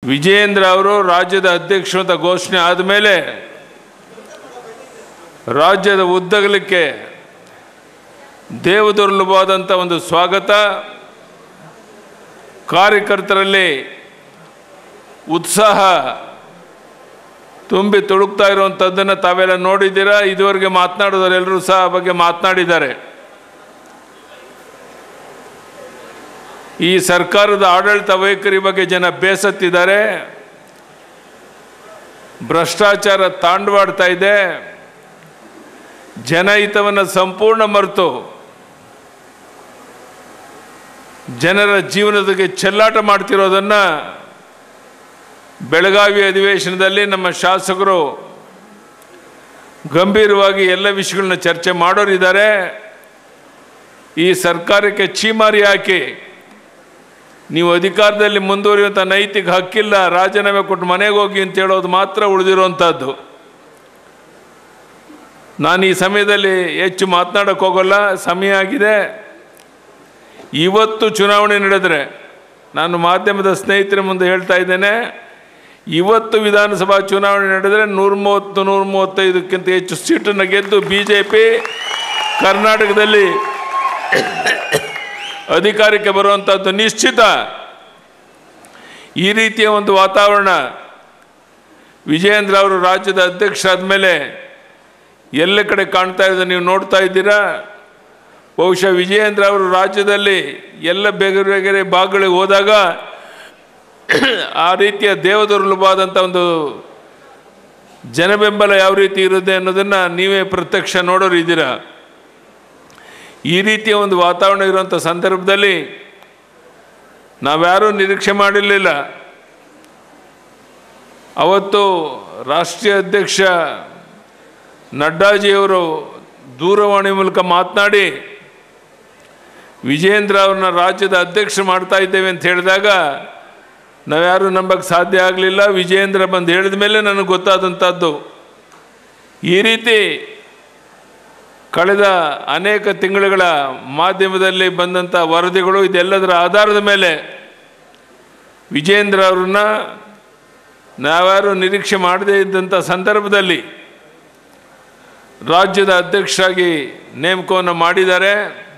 ವಿಜಯೇಂದ್ರ ಅವರು ರಾಜ್ಯದ ಅಧ್ಯಕ್ಷರು ಅಂತ ಘೋಷಣೆ ಆದಮೇಲೆ ರಾಜ್ಯದ ಉದ್ದಗಲಕ್ಕೆ ದೇವದುರ್ಲಭವಾದಂಥ ಒಂದು ಸ್ವಾಗತ ಕಾರ್ಯಕರ್ತರಲ್ಲಿ ಉತ್ಸಾಹ ತುಂಬಿ ತುಳುಕ್ತಾ ಇರುವಂಥದ್ದನ್ನು ತಾವೆಲ್ಲ ನೋಡಿದ್ದೀರಾ ಇದುವರೆಗೆ ಮಾತನಾಡೋದರೆಲ್ಲರೂ ಸಹ ಆ ಬಗ್ಗೆ ಮಾತನಾಡಿದ್ದಾರೆ ಈ ಸರ್ಕಾರದ ಆಡಳಿತ ವೈಖರಿ ಬಗ್ಗೆ ಜನ ಬೇಸತ್ತಿದ್ದಾರೆ ಭ್ರಷ್ಟಾಚಾರ ತಾಂಡವಾಡ್ತಾ ಇದೆ ಜನಹಿತವನ್ನು ಸಂಪೂರ್ಣ ಮರೆತು ಜನರ ಜೀವನದಕ್ಕೆ ಚೆಲ್ಲಾಟ ಮಾಡ್ತಿರೋದನ್ನು ಬೆಳಗಾವಿ ಅಧಿವೇಶನದಲ್ಲಿ ನಮ್ಮ ಶಾಸಕರು ಗಂಭೀರವಾಗಿ ಎಲ್ಲ ವಿಷಯಗಳನ್ನ ಚರ್ಚೆ ಮಾಡೋರಿದ್ದಾರೆ ಈ ಸರ್ಕಾರಕ್ಕೆ ಚೀಮಾರಿ ಹಾಕಿ ನೀವು ಅಧಿಕಾರದಲ್ಲಿ ಮುಂದುವರಿಯುವಂಥ ನೈತಿಕ ಹಕ್ಕಿಲ್ಲ ರಾಜೀನಾಮೆ ಕೊಟ್ಟು ಮನೆಗೆ ಹೋಗಿ ಅಂತ ಹೇಳೋದು ಮಾತ್ರ ಉಳಿದಿರುವಂಥದ್ದು ನಾನು ಈ ಸಮಯದಲ್ಲಿ ಹೆಚ್ಚು ಮಾತನಾಡೋಕ್ಕೆ ಹೋಗೋಲ್ಲ ಸಮಯ ಆಗಿದೆ ಇವತ್ತು ಚುನಾವಣೆ ನಡೆದರೆ ನಾನು ಮಾಧ್ಯಮದ ಸ್ನೇಹಿತರ ಮುಂದೆ ಹೇಳ್ತಾ ಇದ್ದೇನೆ ಇವತ್ತು ವಿಧಾನಸಭಾ ಚುನಾವಣೆ ನಡೆದರೆ ನೂರ ಮೂವತ್ತು ನೂರ ಮೂವತ್ತೈದಕ್ಕಿಂತ ಹೆಚ್ಚು ಸೀಟನ್ನು ಗೆದ್ದು ಬಿ ಜೆ ಪಿ ಕರ್ನಾಟಕದಲ್ಲಿ ಅಧಿಕಾರಕ್ಕೆ ಬರುವಂಥದ್ದು ನಿಶ್ಚಿತ ಈ ರೀತಿಯ ಒಂದು ವಾತಾವರಣ ವಿಜಯೇಂದ್ರ ಅವರು ರಾಜ್ಯದ ಅಧ್ಯಕ್ಷರಾದ ಮೇಲೆ ಎಲ್ಲ ಕಡೆ ಕಾಣ್ತಾ ಇರೋದು ನೀವು ನೋಡ್ತಾ ಇದ್ದೀರಾ ಬಹುಶಃ ವಿಜಯೇಂದ್ರ ಅವರು ರಾಜ್ಯದಲ್ಲಿ ಎಲ್ಲ ಬೇರೆ ಬೇರೆ ಭಾಗಗಳಿಗೆ ಹೋದಾಗ ಆ ರೀತಿಯ ದೇವದುರ್ಲಭವಾದಂಥ ಒಂದು ಜನಬೆಂಬಲ ಯಾವ ರೀತಿ ಇರುತ್ತೆ ಅನ್ನೋದನ್ನು ನೀವೇ ಪ್ರತ್ಯಕ್ಷ ನೋಡೋರು ಇದ್ದೀರಾ ಈ ರೀತಿಯ ಒಂದು ವಾತಾವರಣ ಇರುವಂಥ ಸಂದರ್ಭದಲ್ಲಿ ನಾವ್ಯಾರೂ ನಿರೀಕ್ಷೆ ಮಾಡಿರಲಿಲ್ಲ ಅವತ್ತು ರಾಷ್ಟ್ರೀಯ ಅಧ್ಯಕ್ಷ ನಡ್ಡಾಜಿಯವರು ದೂರವಾಣಿ ಮೂಲಕ ಮಾತನಾಡಿ ವಿಜೇಂದ್ರ ಅವ್ರನ್ನ ರಾಜ್ಯದ ಅಧ್ಯಕ್ಷ ಮಾಡ್ತಾ ಇದ್ದೇವೆ ಅಂತ ಹೇಳಿದಾಗ ನಾವ್ಯಾರೂ ನಂಬಕ್ಕೆ ಸಾಧ್ಯ ಆಗಲಿಲ್ಲ ವಿಜೇಂದ್ರ ಬಂದು ಹೇಳಿದ ಮೇಲೆ ನನಗೆ ಗೊತ್ತಾದಂಥದ್ದು ಈ ರೀತಿ ಕಳೆದ ಅನೇಕ ತಿಂಗಳುಗಳ ಮಾಧ್ಯಮದಲ್ಲಿ ಬಂದಂಥ ವರದಿಗಳು ಇದೆಲ್ಲದರ ಆಧಾರದ ಮೇಲೆ ವಿಜೇಂದ್ರ ಅವ್ರನ್ನ ನಾವ್ಯಾರು ನಿರೀಕ್ಷೆ ಮಾಡದೇ ಇದ್ದಂಥ ಸಂದರ್ಭದಲ್ಲಿ ರಾಜ್ಯದ ಅಧ್ಯಕ್ಷರಾಗಿ ನೇಮಕವನ್ನು ಮಾಡಿದ್ದಾರೆ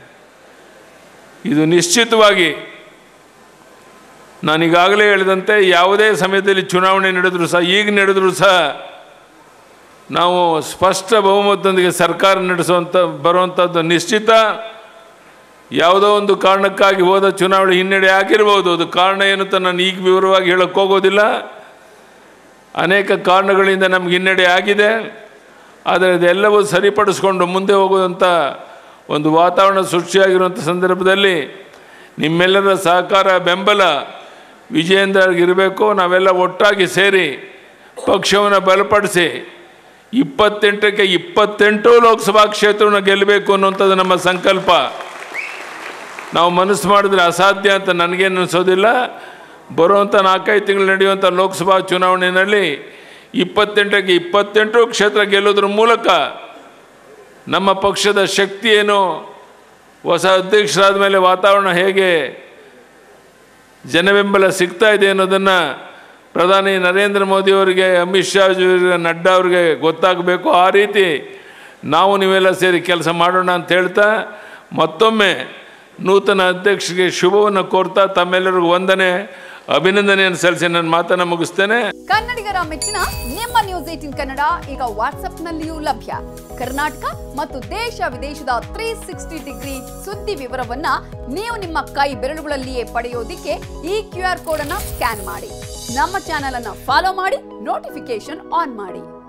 ಇದು ನಿಶ್ಚಿತವಾಗಿ ನಾನೀಗಾಗಲೇ ಹೇಳಿದಂತೆ ಯಾವುದೇ ಸಮಯದಲ್ಲಿ ಚುನಾವಣೆ ನಡೆದರೂ ಸಹ ಈಗ ನಡೆದರೂ ಸಹ ನಾವು ಸ್ಪಷ್ಟ ಬಹುಮತದೊಂದಿಗೆ ಸರ್ಕಾರ ನಡೆಸುವಂಥ ಬರುವಂಥದ್ದು ನಿಶ್ಚಿತ ಯಾವುದೋ ಒಂದು ಕಾರಣಕ್ಕಾಗಿ ಹೋದ ಚುನಾವಣೆ ಹಿನ್ನಡೆ ಆಗಿರ್ಬೋದು ಅದು ಕಾರಣ ಏನು ಅಂತ ನಾನು ಈಗ ವಿವರವಾಗಿ ಹೇಳಕ್ಕೆ ಹೋಗೋದಿಲ್ಲ ಅನೇಕ ಕಾರಣಗಳಿಂದ ನಮ್ಗೆ ಹಿನ್ನಡೆ ಆಗಿದೆ ಆದರೆ ಅದೆಲ್ಲವೂ ಸರಿಪಡಿಸ್ಕೊಂಡು ಮುಂದೆ ಹೋಗುವಂಥ ಒಂದು ವಾತಾವರಣ ಸೃಷ್ಟಿಯಾಗಿರುವಂಥ ಸಂದರ್ಭದಲ್ಲಿ ನಿಮ್ಮೆಲ್ಲರ ಸಹಕಾರ ಬೆಂಬಲ ವಿಜಯೇಂದ್ರಗಿರಬೇಕು ನಾವೆಲ್ಲ ಒಟ್ಟಾಗಿ ಸೇರಿ ಪಕ್ಷವನ್ನು ಬಲಪಡಿಸಿ ಇಪ್ಪತ್ತೆಂಟಕ್ಕೆ ಇಪ್ಪತ್ತೆಂಟು ಲೋಕಸಭಾ ಕ್ಷೇತ್ರವನ್ನು ಗೆಲ್ಲಬೇಕು ಅನ್ನುವಂಥದ್ದು ನಮ್ಮ ಸಂಕಲ್ಪ ನಾವು ಮನಸ್ಸು ಮಾಡಿದ್ರೆ ಅಸಾಧ್ಯ ಅಂತ ನನಗೇನು ಅನಿಸೋದಿಲ್ಲ ಬರುವಂಥ ನಾಲ್ಕೈದು ತಿಂಗಳು ನಡೆಯುವಂಥ ಲೋಕಸಭಾ ಚುನಾವಣೆಯಲ್ಲಿ ಇಪ್ಪತ್ತೆಂಟಕ್ಕೆ ಇಪ್ಪತ್ತೆಂಟು ಕ್ಷೇತ್ರ ಗೆಲ್ಲೋದ್ರ ಮೂಲಕ ನಮ್ಮ ಪಕ್ಷದ ಶಕ್ತಿ ಏನು ಹೊಸ ಅಧ್ಯಕ್ಷರಾದ ಮೇಲೆ ವಾತಾವರಣ ಹೇಗೆ ಜನಬೆಂಬಲ ಸಿಗ್ತಾ ಇದೆ ಅನ್ನೋದನ್ನು ಪ್ರಧಾನಿ ನರೇಂದ್ರ ಮೋದಿಯವರಿಗೆ ಅಮಿತ್ ಶಾ ಅವರಿಗೆ ನಡ್ಡಾ ಅವರಿಗೆ ಗೊತ್ತಾಗಬೇಕು ಆ ರೀತಿ ನಾವು ನೀವೆಲ್ಲ ಸೇರಿ ಕೆಲಸ ಮಾಡೋಣ ಅಂತ ಹೇಳ್ತಾ ಮತ್ತೊಮ್ಮೆ ನೂತನ ಅಧ್ಯಕ್ಷರಿಗೆ ಶುಭವನ್ನು ಕೋರ್ತಾ ತಮ್ಮೆಲ್ಲರಿಗೂ ವಂದನೆ ಅಭಿನಂದನೆಯನ್ನು ಸಲ್ಲಿಸಿ ನನ್ನ ಮಾತನ್ನು ಮುಗಿಸ್ತೇನೆ ಕನ್ನಡಿಗರ ಮೆಚ್ಚಿನ ನಿಮ್ಮ ನ್ಯೂಸ್ ಏಟಿನ್ ಕನ್ನಡ ಈಗ ವಾಟ್ಸ್ಆಪ್ನಲ್ಲಿಯೂ ಲಭ್ಯ ಕರ್ನಾಟಕ ಮತ್ತು ದೇಶ ವಿದೇಶದ ತ್ರೀ ಸಿಕ್ಸ್ಟಿ ಡಿಗ್ರಿ ಸುದ್ದಿ ವಿವರವನ್ನ ನೀವು ನಿಮ್ಮ ಕೈ ಬೆರಳುಗಳಲ್ಲಿಯೇ ಪಡೆಯೋದಿಕ್ಕೆ ಈ ಕ್ಯೂ ಆರ್ ಕೋಡ್ ಅನ್ನ ಸ್ಕ್ಯಾನ್ ಮಾಡಿ ನಮ್ಮ ಚಾನೆಲ್ ಅನ್ನ ಫಾಲೋ ಮಾಡಿ ನೋಟಿಫಿಕೇಶನ್ ಆನ್ ಮಾಡಿ